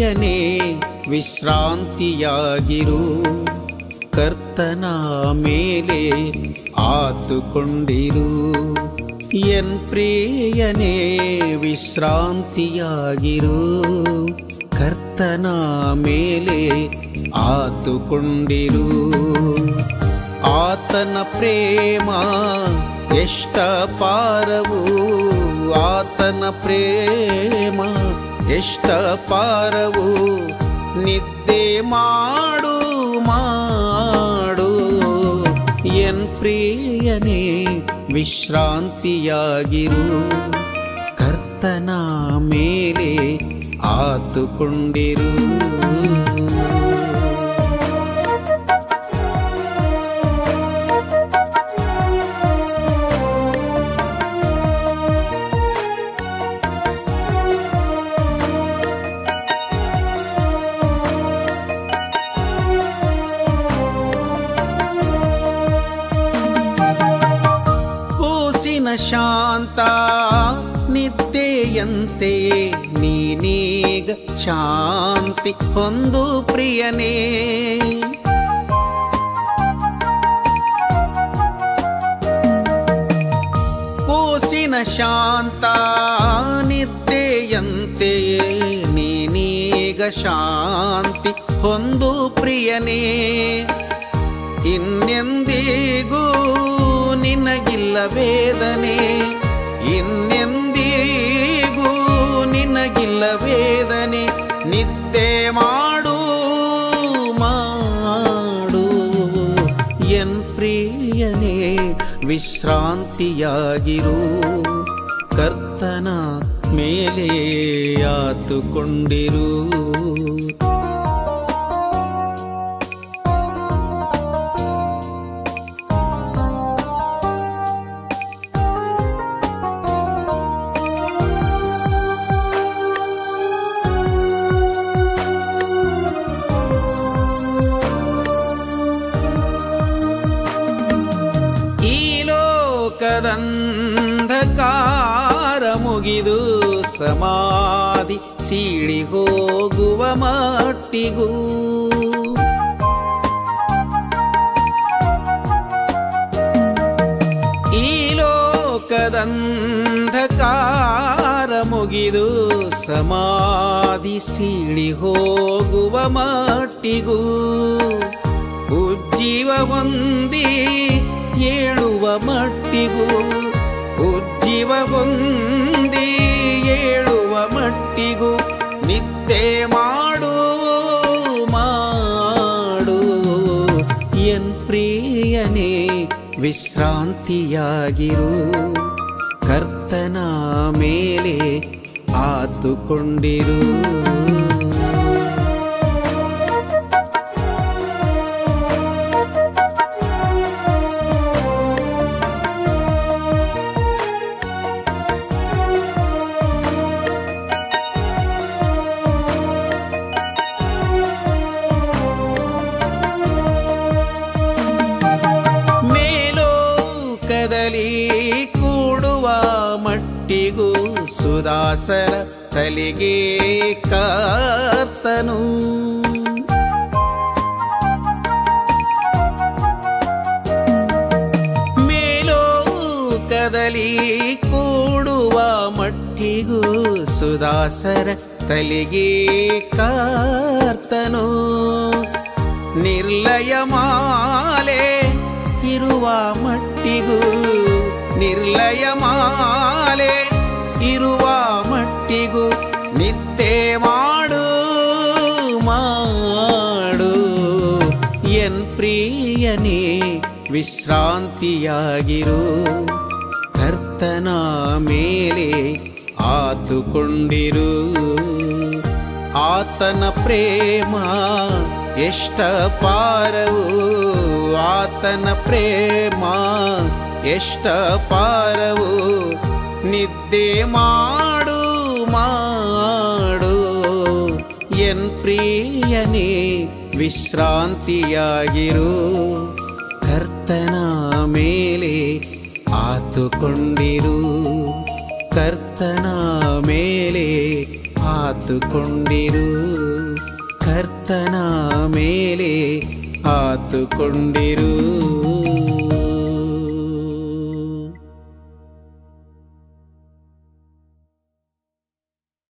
ಪ್ರಿಯನೇ ವಿಶ್ರಾಂತಿಯಾಗಿರು ಕರ್ತನ ಮೇಲೆ ಆತುಕೊಂಡಿರು ಎನ್ ಪ್ರಿಯನೇ ವಿಶ್ರಾಂತಿಯಾಗಿರು ಕರ್ತನ ಮೇಲೆ ಆತುಕೊಂಡಿರು ಆತನ ಪ್ರೇಮ ಎಷ್ಟ ಪಾರವು ಆತನ ಪ್ರೇಮ ಎಷ್ಟ ಪಾರವು ನಿದ್ದೆ ಮಾಡು ಮಾಡು ಎನ್ ಪ್ರಿಯನೇ ವಿಶ್ರಾಂತಿಯಾಗಿರು ಕರ್ತನ ಮೇಲೆ ಆತುಕೊಂಡಿರು ಕೂಸಿನ ಶಾಂತ ನಿದ್ದೆಯಂತೆ ನೀನೀಗ ಶಾಂತಿ ಹೊಂದು ಪ್ರಿಯನೇ ಕೂಸಿನ ಶಾಂತ ನಿದ್ದೆಯಂತೆಯೇ ನೀನೀಗ ಶಾಂತಿ ಹೊಂದು ಪ್ರಿಯನೇ ಇನ್ನೆಂದಿಗೂ ನಿನಗಿಲ್ಲ ವೇದನೆ ಇನ್ನೆಂದಿಗೂ ನಿನಗಿಲ್ಲ ವೇದನೆ ನಿದ್ದೆ ಮಾಡು ಮಾಡು ಎನ್ ಪ್ರಿಯನೇ ವಿಶ್ರಾಂತಿಯಾಗಿರು ಕರ್ತನ ಮೇಲೆ ಆತುಕೊಂಡಿರು ಈ ಲೋಕದಂಧಕಾರ ಮುಗಿದು ಸಮಾಧಿ ಸೀಳಿ ಹೋಗುವ ಮಟ್ಟಿಗೂ ಈ ಲೋಕದಂಧಕಾರ ಮುಗಿದು ಸಮಾಧಿ ಸೀಳಿ ಹೋಗುವ ಮಟ್ಟಿಗೂ ಉಜ್ಜೀವ ಹೊಂದಿ ಏಳುವ ಮಟ್ಟಿಗೂ ಉಜ್ಜೀವ ಹೊಂದಿ ಏಳುವ ಮಟ್ಟಿಗೂ ನಿದ್ದೆ ಮಾಡು ಮಾಡು ಎನ್ ಪ್ರಿಯನೇ ವಿಶ್ರಾಂತಿಯಾಗಿರು ಕರ್ತನ ಮೇಲೆ ಆತುಕೊಂಡಿರು ಮೇಲೋಕದಲ್ಲಿ ಕೂಡುವ ಮಟ್ಟಿಗೂ ಸುದಾಸರ ತಲೆಗೆ ಕರ್ತನು ಮೇಲೋಕದಲ್ಲಿ ಕೂಡುವ ಮಟ್ಟಿಗೂ ಸುದಾಸರ ತಲೆಗೆ ಕರ್ತನು ನಿರ್ಲಯ ಮಾಲೆ ಇರುವ ಮಟ್ಟಿಗೂ ನಿರ್ಲಯ ಮಾಲೆ ಇರುವ ಮಟ್ಟಿಗೂ ನಿದ್ದೆ ಮಾಡು ಮಾಡು ಎನ್ ಪ್ರಿಯನೇ ವಿಶ್ರಾಂತಿಯಾಗಿರು ಕರ್ತನ ಮೇಲೆ ಆತುಕೊಂಡಿರು ಆತನ ಪ್ರೇಮ ಎಷ್ಟ ಪಾರವು ಆತನ ಪ್ರೇಮ ಎಷ್ಟ ಪಾರವು ನಿದ್ದೆ ಮಾಡು ಮಾಡು ಎನ್ ಪ್ರಿಯನೇ ವಿಶ್ರಾಂತಿಯಾಗಿರು ಕರ್ತನ ಮೇಲೆ ಆತುಕೊಂಡಿರು ಕರ್ತನ ಮೇಲೆ ಆತು ಆತುಕೊಂಡಿರು ಕರ್ತನ ಮೇಲೆ ಆತುಕೊಂಡಿರು